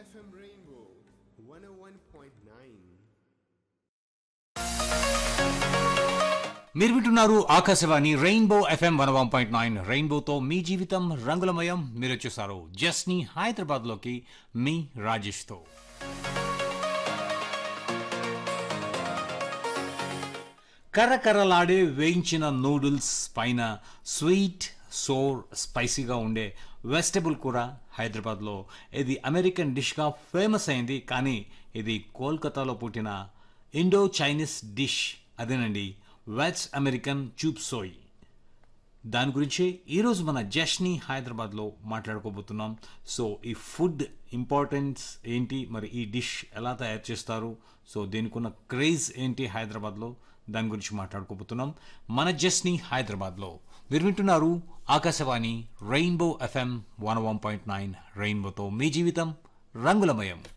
FM Rainbow 101.9. మీరు వింటున్నారు ఆకాశవాణి rainbow FM one one point nine రెయిన్బోతో మీ జీవితం రంగులమయం మీరు వచ్చేసారు జస్ని హైదరాబాద్లోకి మీ రాజేష్తో కర్రకర్రలాడే వేయించిన నూడిల్స్ పైన స్వీట్ సోర్ స్పైసీగా ఉండే వెజిటబుల్ కూర హైదరాబాద్లో ఇది అమెరికన్ డిష్గా ఫేమస్ అయింది కానీ ఇది కోల్కతాలో పుట్టిన ఇండో చైనీస్ డిష్ అదేనండి వెజ్ అమెరికన్ చూప్ సోయ్ దాని గురించి ఈరోజు మన జష్ని హైదరాబాద్లో మాట్లాడుకోబోతున్నాం సో ఈ ఫుడ్ ఇంపార్టెన్స్ ఏంటి మరి ఈ డిష్ ఎలా తయారు చేస్తారు సో దీనికి ఉన్న క్రేజ్ ఏంటి హైదరాబాద్లో దాని గురించి మాట్లాడుకోబోతున్నాం మన జస్ని హైదరాబాద్లో మీరు వింటున్నారు ఆకాశవాణి rainbow FM one one point nine రెయిన్బోతో మీ జీవితం రంగులమయం